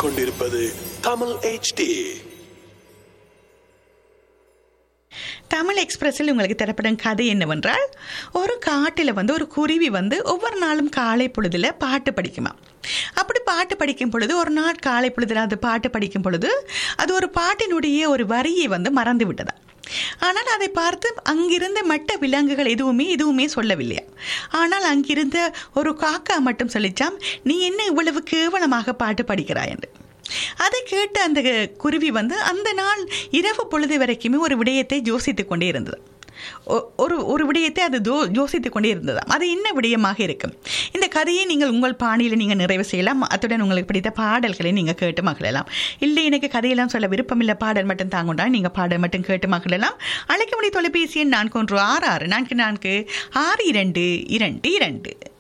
கேட்டுக்கொண்டிருப்பது தமிழ் HD தமிழ் எக்ஸ்பிரஸில் உங்களுக்கு தரப்படும் கதை என்னவென்றால் ஒரு காட்டில் வந்து ஒரு குருவி வந்து ஒவ்வொரு நாளும் காலை பொழுதுல பாட்டு படிக்குமா அப்படி பாட்டு படிக்கும் பொழுது ஒரு நாள் காலை பொழுதுல அது பாட்டு படிக்கும் பொழுது அது ஒரு பாட்டினுடைய ஒரு வரியை வந்து மறந்து விட்டதா ஆனால் அதை பார்த்து அங்கிருந்த மற்ற விலங்குகள் எதுவுமே எதுவுமே சொல்லவில்லையா ஆனால் அங்கிருந்த ஒரு காக்கா மட்டும் சொல்லிச்சாம் நீ என்ன இவ்வளவு கேவலமாக பாட்டு படிக்கிறாய் என்று அதை கேட்ட அந்த குருவி வந்து அந்த நாள் இரவு பொழுது வரைக்குமே ஒரு விடயத்தை யோசித்துக் கொண்டே இருந்தது ஒ- ஒரு ஒரு விடயத்தை அது தோ யோசித்துக் கொண்டே இருந்ததாம் அது என்ன விடயமாக இருக்கும் இந்த கதையை நீங்கள் உங்கள் பாணியில் நீங்கள் நிறைவு செய்யலாம் அத்துடன் உங்களுக்கு பிடித்த பாடல்களை நீங்கள் கேட்டு மகிழலாம் இல்லை எனக்கு கதையெல்லாம் சொல்ல விருப்பமில்லை பாடல் மட்டும் தாங்குண்டால் நீங்கள் பாடல் மட்டும் கேட்டு மகிழலாம் அழைக்க முடிய தொலைபேசி எண் நான்கு ஒன்று ஆறு ஆறு நான்கு நான்கு ஆறு இரண்டு இரண்டு இரண்டு